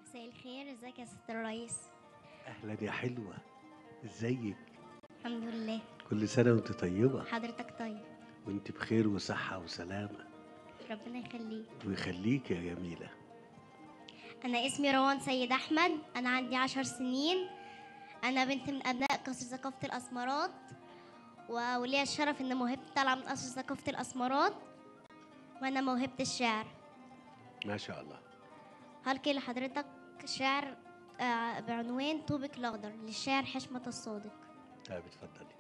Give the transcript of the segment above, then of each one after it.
مساء الخير ازيك يا ست الرئيس اهلا يا حلوه ازيك الحمد لله كل سنه وانت طيبه حضرتك طيب وانت بخير وصحه وسلامه ربنا يخليك ويخليك يا جميله انا اسمي روان سيد احمد انا عندي عشر سنين انا بنت من ابناء قصر ثقافه الاسمرات و- وليا الشرف ان موهبتي طالعه من قصر ثقافه الاسمرات وانا موهبه الشعر ما شاء الله هلقي لحضرتك شعر آه، بعنوان طوبك الاخضر للشاعر حشمه الصادق طيب اتفضلي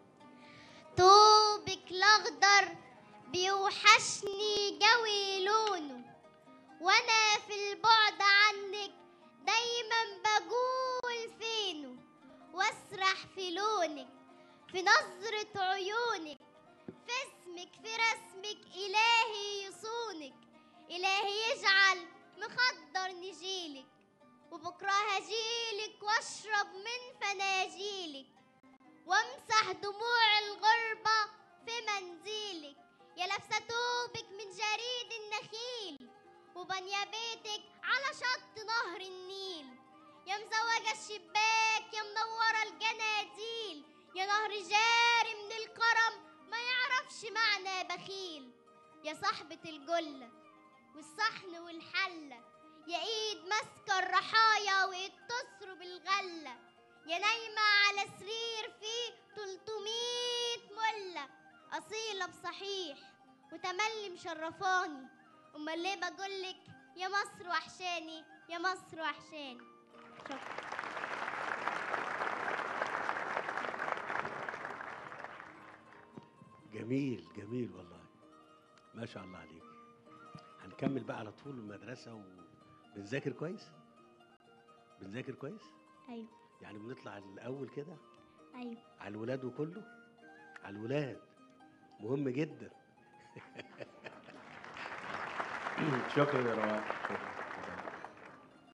طوبك الاخضر بيوحشني جوي لونه وانا في البعد عنك دايما بقول فينه واسرح في لونك في نظرة عيونك في اسمك في رسمك إلهي يصونك إلهي يجعل مخدر نجيلك وبكرة هجيلك واشرب من فناجيلك وامسح دموع الغربة في منديلك يا لابسة توبك من جريد النخيل وبنية بيتك على شط نهر النيل يا مزوجة الشباك يا منورة الجناديل يا نهر جاري من الكرم ما يعرفش معنى بخيل يا صاحبة الجلة والصحن والحلة يا ايد ماسكة الرحايا وايد تسرب الغلة يا نايمة على سرير فيه 300 ملة أصيلة بصحيح وتملي مشرفاني أمال ليه بقولك يا مصر وحشاني يا مصر وحشاني شكرا جميل جميل والله ما شاء الله عليك هنكمل بقى على طول المدرسه وبنذاكر كويس بنذاكر كويس أيوه يعني بنطلع الاول كده أيوه على الولاد وكله على الولاد مهم جدا شكرا يا روان شكرا